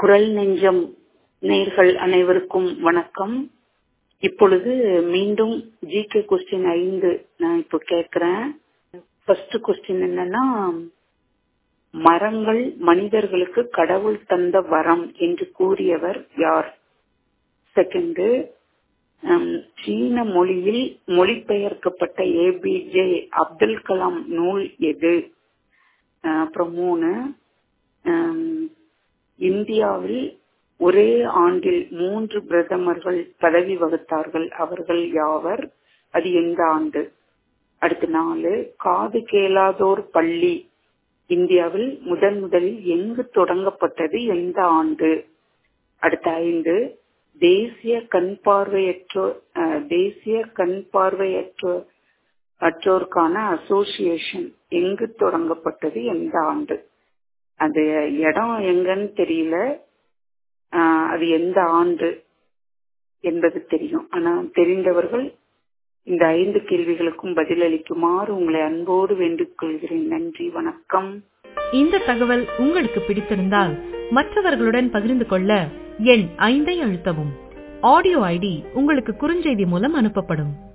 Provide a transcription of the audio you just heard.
குரல் நெஞ்சம் நேர்கள் அனைவருக்கும் வணக்கம் இப்பொழுது மீண்டும் ஜிகே கொஸ்டின் ஐந்து நான் இப்போ கேட்கிறேன் ஃபர்ஸ்ட் கொஸ்டின் என்னன்னா மரங்கள் மனிதர்களுக்கு கடவுள் தந்த வரம் என்று கூறியவர் யார் செகண்ட் சீன மொழியில் மொழிபெயர்க்கப்பட்ட ஏபிஜே அப்துல் கலாம் நூல் எது அப்புறம் மூணு இந்தியாவில் ஒரே ஆண்டில் மூன்று பிரதமர்கள் பதவி வகுத்தார்கள் அவர்கள் யாவர் அது எந்த ஆண்டு அடுத்து நாலு காது கேளாதோர் பள்ளி இந்தியாவில் முதன் முதலில் எங்கு தொடங்கப்பட்டது எந்த ஆண்டு அடுத்த ஐந்து தேசிய கண் பார்வையற்றோர் தேசிய கண் பார்வையற்றோர் அற்றோருக்கான அசோசியேஷன் எங்கு தொடங்கப்பட்டது எந்த ஆண்டு அது இடம் எங்கன்னு தெரியல அது எந்த ஆண்டு என்பது தெரியும் ஆனா தெரிந்தவர்கள் இந்த ஐந்து கேள்விகளுக்கும் பதிலளிக்குமாறு உங்களை அன்போடு வேண்டிக் கொள்கிறேன் நன்றி வணக்கம் இந்த தகவல் உங்களுக்கு பிடித்திருந்தால் மற்றவர்களுடன் பகிர்ந்து கொள்ள எண் ஐந்தை அழுத்தவும் ஆடியோ ஐடி உங்களுக்கு குறுஞ்செய்தி மூலம் அனுப்பப்படும்